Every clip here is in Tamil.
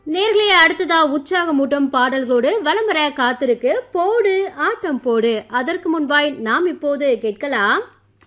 நேர்களே அடுத்ததா உற்சாகமூட்டும் பாடல்களோடு வலம் வர காத்திருக்கு போடு ஆட்டம் போடு அதற்கு முன்பாய் நாம் இப்போது கேட்கலாம்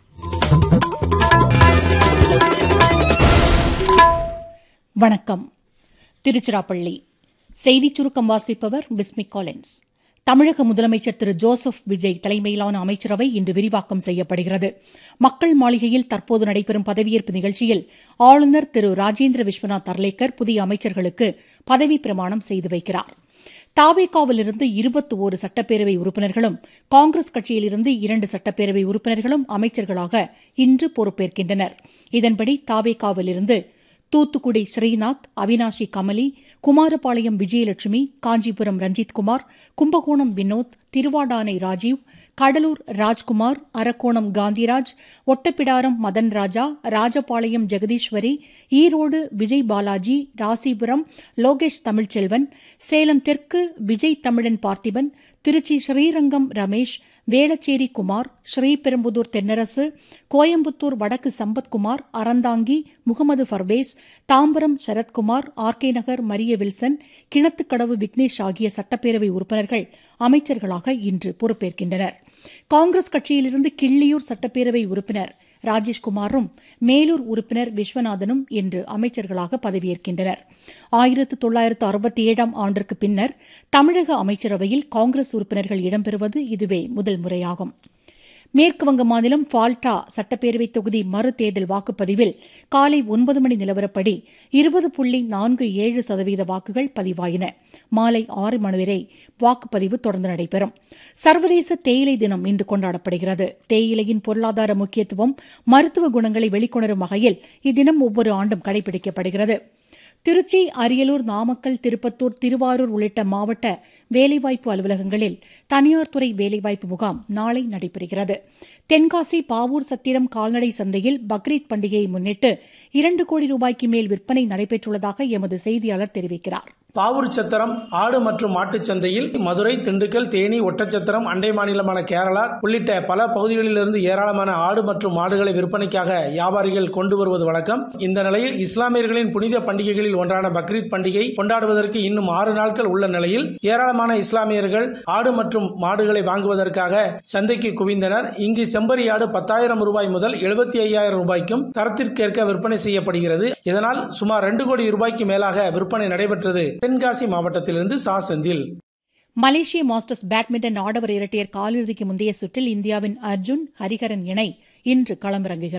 வணக்கம் திருச்சிராப்பள்ளி செய்திச் சுருக்கம் வாசிப்பவர் பிஸ்மி காலின்ஸ் தமிழக முதலமைச்சர் திரு ஜோசப் விஜய் தலைமையிலான அமைச்சரவை இன்று விரிவாக்கம் செய்யப்படுகிறது மக்கள் மாளிகையில் தற்போது நடைபெறும் பதவியேற்பு நிகழ்ச்சியில் ஆளுநர் திரு ராஜேந்திர விஸ்வநாத் அர்லேக்கர் புதிய அமைச்சர்களுக்கு பதவி பிரமாணம் செய்து வைக்கிறார் தாவேகாவிலிருந்து இருபத்தி ஓரு சட்டப்பேரவை உறுப்பினர்களும் காங்கிரஸ் கட்சியிலிருந்து இரண்டு சட்டப்பேரவை உறுப்பினர்களும் அமைச்சர்களாக இன்று பொறுப்பேற்கின்றனர் இதன்படி தாவேகாவிலிருந்து தூத்துக்குடி ஸ்ரீநாத் அவினாஷி கமலி குமாரபாளையம் விஜயலட்சுமி காஞ்சிபுரம் ரஞ்சித்குமார் கும்பகோணம் வினோத் திருவாடானை ராஜீவ் கடலூர் ராஜ்குமார் அரக்கோணம் காந்திராஜ் ஒட்டப்பிடாரம் மதன் ராஜா ராஜபாளையம் ஜெகதீஸ்வரி ஈரோடு விஜய் பாலாஜி ராசிபுரம் லோகேஷ் தமிழ்ச்செல்வன் சேலம் தெற்கு விஜய் தமிழன் பார்த்திபன் திருச்சி ஸ்ரீரங்கம் ரமேஷ் வேளச்சேரி குமார் ஸ்ரீபெரும்புதூர் தென்னரசு கோயம்புத்தூர் வடக்கு Sampathkumar Aranthangi Mohammed Parvez Tambaram Sarathkumar RK Nagar Maria Wilson Kinathukadavu Vignesh ஆகிய சட்டப்பேரவை உறுப்பினர்கள் அமைச்சர்களாக இன்று பொறுப்பேற்கின்றனர் காங்கிரஸ் கட்சியிலிருந்து கிள்ளியூர் சட்டப்பேரவை உறுப்பினர் ராஜேஷ்குமாரும் மேலூர் உறுப்பினர் விஸ்வநாதனும் இன்று அமைச்சர்களாக பதவியேற்கின்றனர் ஆயிரத்து தொள்ளாயிரத்து அறுபத்தி ஏழாம் ஆண்டிற்கு பின்னர் தமிழக அமைச்சரவையில் காங்கிரஸ் உறுப்பினர்கள் இடம்பெறுவது இதுவே முதல் முறையாகும் மேற்குவங்க மாநிலம் ஃபால்டா சட்டப்பேரவை தொகுதி மறுதேர்தல் வாக்குப்பதிவில் காலை ஒன்பது மணி நிலவரப்படி இருபது புள்ளி நான்கு ஏழு சதவீத வாக்குகள் பதிவாயின மாலை ஆறு மணி வரை வாக்குப்பதிவு தொடர்ந்து நடைபெறும் சர்வதேச தேயிலை தினம் இன்று கொண்டாடப்படுகிறது தேயிலையின் பொருளாதார முக்கியத்துவம் மருத்துவ குணங்களை வெளிக்கொணரும் வகையில் இத்தினம் ஒவ்வொரு ஆண்டும் கடைபிடிக்கப்படுகிறது திருச்சி அரியலூர் நாமக்கல் திருப்பத்தூர் திருவாரூர் உள்ளிட்ட மாவட்ட வேலைவாய்ப்பு அலுவலகங்களில் தனியார் துறை வேலைவாய்ப்பு முகாம் நாளை நடைபெறுகிறது தென்காசி பாவூர் சத்திரம் கால்நடை சந்தையில் பக்ரீத் பண்டிகையை முன்னிட்டு இரண்டு கோடி ரூபாய்க்கு மேல் விற்பனை நடைபெற்றுள்ளதாக எமது செய்தியாளர் தெரிவிக்கிறார் பாவூர் சத்திரம் ஆடு மற்றும் மாட்டுச் சந்தையில் மதுரை திண்டுக்கல் தேனி ஒட்டச்சத்திரம் அண்டை மாநிலமான கேரளா உள்ளிட்ட பல பகுதிகளிலிருந்து ஏராளமான ஆடு மற்றும் மாடுகளை விற்பனைக்காக வியாபாரிகள் கொண்டு வருவது வழக்கம் இந்த நிலையில் இஸ்லாமியர்களின் புனித பண்டிகைகளில் ஒன்றான பக்ரீத் பண்டிகை கொண்டாடுவதற்கு இன்னும் ஆறு நாட்கள் உள்ள நிலையில் ஏராளமான இஸ்லாமியர்கள் ஆடு மற்றும் மாடுகளை வாங்குவதற்காக சந்தைக்கு குவிந்தனர் இங்கு செம்பரி ஆடு பத்தாயிரம் ரூபாய் முதல் எழுபத்தி ஐயாயிரம் ரூபாய்க்கும் தரத்திற்கேற்க விற்பனை செய்யப்படுகிறது இதனால் சுமார் ரெண்டு கோடி ரூபாய்க்கு மேலாக விற்பனை நடைபெற்றது தென்காசி மாவட்டத்திலிருந்து சா செந்தில் மலேசிய மாஸ்டர்ஸ் பேட்மிண்டன் ஆடவர் இரட்டையர் காலிறுதிக்கு முந்தைய சுற்றில் இந்தியாவின் அர்ஜுன் ஹரிஹரன் இணை இன்று களமிறங்குகிறது